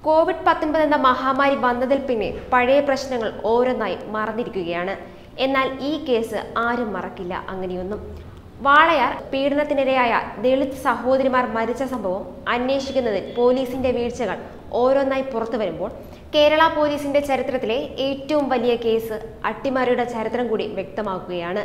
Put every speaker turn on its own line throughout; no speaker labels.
Covid പത്തൊൻപത് എന്ന മഹാമാരി വന്നതിൽ പിന്നെ പഴയ പ്രശ്നങ്ങൾ ഓരോന്നായി മറന്നിരിക്കുകയാണ് എന്നാൽ ഈ കേസ് ആരും മറക്കില്ല അങ്ങനെയൊന്നും വാളയാർ പീഡനത്തിനിരയായ ദളിത് സഹോദരിമാർ മരിച്ച സംഭവം അന്വേഷിക്കുന്നതിൽ പോലീസിന്റെ വീഴ്ചകൾ ഓരോന്നായി പുറത്തു വരുമ്പോൾ കേരള പോലീസിന്റെ ചരിത്രത്തിലെ ഏറ്റവും വലിയ കേസ് അട്ടിമറിയുടെ ചരിത്രം കൂടി വ്യക്തമാക്കുകയാണ്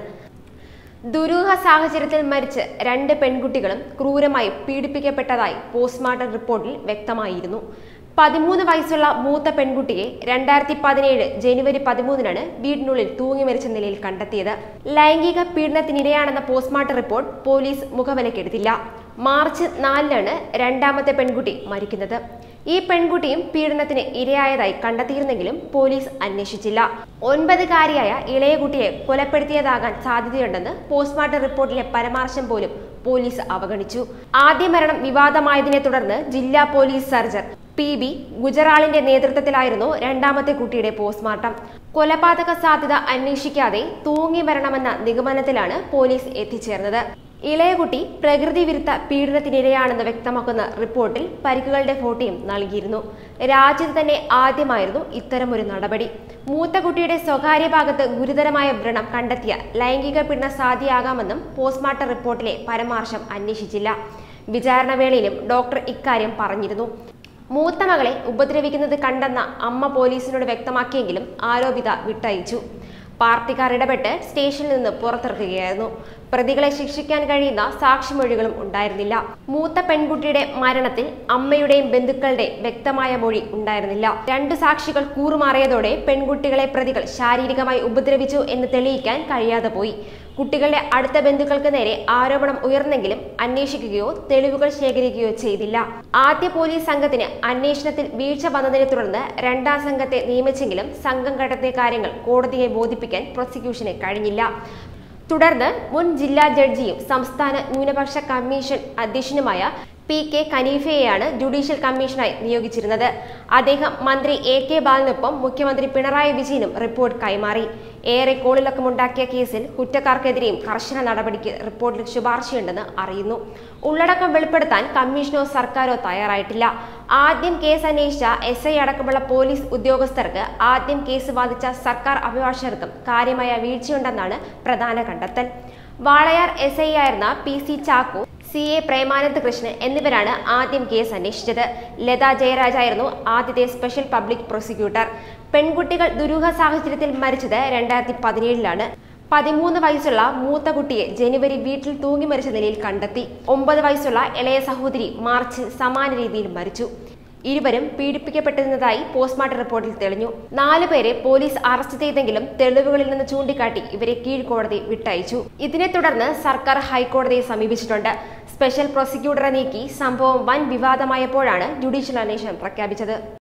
ദുരൂഹ സാഹചര്യത്തിൽ മരിച്ച് രണ്ട് പെൺകുട്ടികളും ക്രൂരമായി പീഡിപ്പിക്കപ്പെട്ടതായി പോസ്റ്റ്മോർട്ടം റിപ്പോർട്ടിൽ വ്യക്തമായിരുന്നു പതിമൂന്ന് വയസ്സുള്ള മൂത്ത പെൺകുട്ടിയെ രണ്ടായിരത്തി പതിനേഴ് ജനുവരി പതിമൂന്നിനാണ് വീടിനുള്ളിൽ തൂങ്ങി മരിച്ച നിലയിൽ കണ്ടെത്തിയത് ലൈംഗിക പീഡനത്തിനിരയാണെന്ന പോസ്റ്റ്മോർട്ടം റിപ്പോർട്ട് പോലീസ് മുഖവിലക്കെടുത്തില്ല മാർച്ച് നാലിനാണ് രണ്ടാമത്തെ പെൺകുട്ടി മരിക്കുന്നത് ഈ പെൺകുട്ടിയും പീഡനത്തിന് ഇരയായതായി കണ്ടെത്തിയിരുന്നെങ്കിലും പോലീസ് അന്വേഷിച്ചില്ല ഒൻപതുകാരിയായ ഇളയ കുട്ടിയെ കൊലപ്പെടുത്തിയതാകാൻ സാധ്യതയുണ്ടെന്ന് പോസ്റ്റ്മോർട്ടം റിപ്പോർട്ടിലെ പരാമർശം പോലും പോലീസ് അവഗണിച്ചു ആദ്യ മരണം വിവാദമായതിനെ തുടർന്ന് ജില്ലാ പോലീസ് സർജർ പി ബി ഗുജറാളിന്റെ നേതൃത്വത്തിലായിരുന്നു രണ്ടാമത്തെ കുട്ടിയുടെ പോസ്റ്റ്മോർട്ടം കൊലപാതക സാധ്യത അന്വേഷിക്കാതെ തൂങ്ങി മരണമെന്ന നിഗമനത്തിലാണ് പോലീസ് എത്തിച്ചേർന്നത് ഇളയ കുട്ടി പ്രകൃതി വിരുദ്ധ പീഡനത്തിനിരയാണെന്ന് വ്യക്തമാക്കുന്ന റിപ്പോർട്ടിൽ പരിക്കുകളുടെ ഫോട്ടോയും നൽകിയിരുന്നു രാജ്യത്ത് തന്നെ ആദ്യമായിരുന്നു ഇത്തരമൊരു നടപടി മൂത്ത കുട്ടിയുടെ സ്വകാര്യ ഭാഗത്ത് ഗുരുതരമായ വ്രണം കണ്ടെത്തിയ ലൈംഗിക പീഡന സാധ്യയാകാമെന്നും പോസ്റ്റ്മോർട്ടം റിപ്പോർട്ടിലെ പരാമർശം അന്വേഷിച്ചില്ല വിചാരണവേളയിലും ഡോക്ടർ ഇക്കാര്യം പറഞ്ഞിരുന്നു മൂത്ത മകളെ ഉപദ്രവിക്കുന്നത് കണ്ടെന്ന അമ്മ പോലീസിനോട് വ്യക്തമാക്കിയെങ്കിലും ആരോപിത വിട്ടയച്ചു പാർട്ടിക്കാർ ഇടപെട്ട് സ്റ്റേഷനിൽ നിന്ന് പുറത്തിറക്കുകയായിരുന്നു പ്രതികളെ ശിക്ഷിക്കാൻ കഴിയുന്ന സാക്ഷിമൊഴികളും ഉണ്ടായിരുന്നില്ല മൂത്ത പെൺകുട്ടിയുടെ മരണത്തിൽ അമ്മയുടെയും ബന്ധുക്കളുടെ വ്യക്തമായ മൊഴി ഉണ്ടായിരുന്നില്ല രണ്ടു സാക്ഷികൾ കൂറുമാറിയതോടെ പെൺകുട്ടികളെ പ്രതികൾ ശാരീരികമായി ഉപദ്രവിച്ചു എന്ന് തെളിയിക്കാൻ കഴിയാതെ പോയി കുട്ടികളുടെ അടുത്ത ബന്ധുക്കൾക്ക് നേരെ ആരോപണം ഉയർന്നെങ്കിലും അന്വേഷിക്കുകയോ തെളിവുകൾ ശേഖരിക്കുകയോ ചെയ്തില്ല ആദ്യ പോലീസ് സംഘത്തിന് അന്വേഷണത്തിൽ വീഴ്ച വന്നതിനെ തുടർന്ന് രണ്ടാം സംഘത്തെ നിയമിച്ചെങ്കിലും സംഘം കണ്ടെത്തിയ കാര്യങ്ങൾ കോടതിയെ ബോധിപ്പിക്കാൻ പ്രോസിക്യൂഷന് കഴിഞ്ഞില്ല തുടർന്ന് മുൻ ജില്ലാ ജഡ്ജിയും സംസ്ഥാന ന്യൂനപക്ഷ കമ്മീഷൻ അധ്യക്ഷനുമായ പി കെ ഖനീഫയെയാണ് ജുഡീഷ്യൽ കമ്മീഷനായി നിയോഗിച്ചിരുന്നത് അദ്ദേഹം മന്ത്രി എ കെ ബാലനൊപ്പം മുഖ്യമന്ത്രി പിണറായി വിജയനും റിപ്പോർട്ട് കൈമാറി ഏറെ കോളിളക്കമുണ്ടാക്കിയ കേസിൽ കുറ്റക്കാർക്കെതിരെയും കർശന നടപടിക്ക് റിപ്പോർട്ടിൽ ശുപാർശയുണ്ടെന്ന് അറിയുന്നു ഉള്ളടക്കം വെളിപ്പെടുത്താൻ കമ്മീഷനോ സർക്കാരോ തയ്യാറായിട്ടില്ല ആദ്യം കേസ് അന്വേഷിച്ച എസ് ഐ അടക്കമുള്ള പോലീസ് ഉദ്യോഗസ്ഥർക്ക് ആദ്യം കേസ് വാദിച്ച സർക്കാർ അഭിഭാഷകർക്കും കാര്യമായ വീഴ്ചയുണ്ടെന്നാണ് പ്രധാന കണ്ടെത്തൽ വാളയാർ എസ് ഐ ആയിരുന്ന P C Chacko C A Premanand Krishnan എന്നിവരാണ് ആദ്യം കേസ് അന്വേഷിച്ചത് ലത ജയരാജായിരുന്നു ആദ്യത്തെ സ്പെഷ്യൽ പബ്ലിക് പ്രോസിക്യൂട്ടർ പെൺകുട്ടികൾ ദുരൂഹ സാഹചര്യത്തിൽ മരിച്ചത് രണ്ടായിരത്തി പതിനേഴിലാണ് പതിമൂന്ന് വയസ്സുള്ള മൂത്ത കുട്ടിയെ ജനുവരി വീട്ടിൽ തൂങ്ങി മരിച്ച നിലയിൽ കണ്ടെത്തി ഒമ്പത് വയസ്സുള്ള ഇളയ സഹോദരി മാർച്ചിൽ സമാന രീതിയിൽ മരിച്ചു ഇരുവരും പീഡിപ്പിക്കപ്പെട്ടിരുന്നതായി പോസ്റ്റ്മോർട്ടം റിപ്പോർട്ടിൽ തെളിഞ്ഞു നാലുപേരെ പോലീസ് അറസ്റ്റ് ചെയ്തെങ്കിലും തെളിവുകളിൽ നിന്ന് ചൂണ്ടിക്കാട്ടി ഇവരെ കീഴ്ക്കോടതി വിട്ടയച്ചു ഇതിനെ തുടർന്ന് സർക്കാർ ഹൈക്കോടതിയെ സമീപിച്ചിട്ടുണ്ട് സ്പെഷ്യൽ പ്രോസിക്യൂട്ടറെ നീക്കി സംഭവം വൻ വിവാദമായപ്പോഴാണ് ജുഡീഷ്യൽ അന്വേഷണം പ്രഖ്യാപിച്ചത്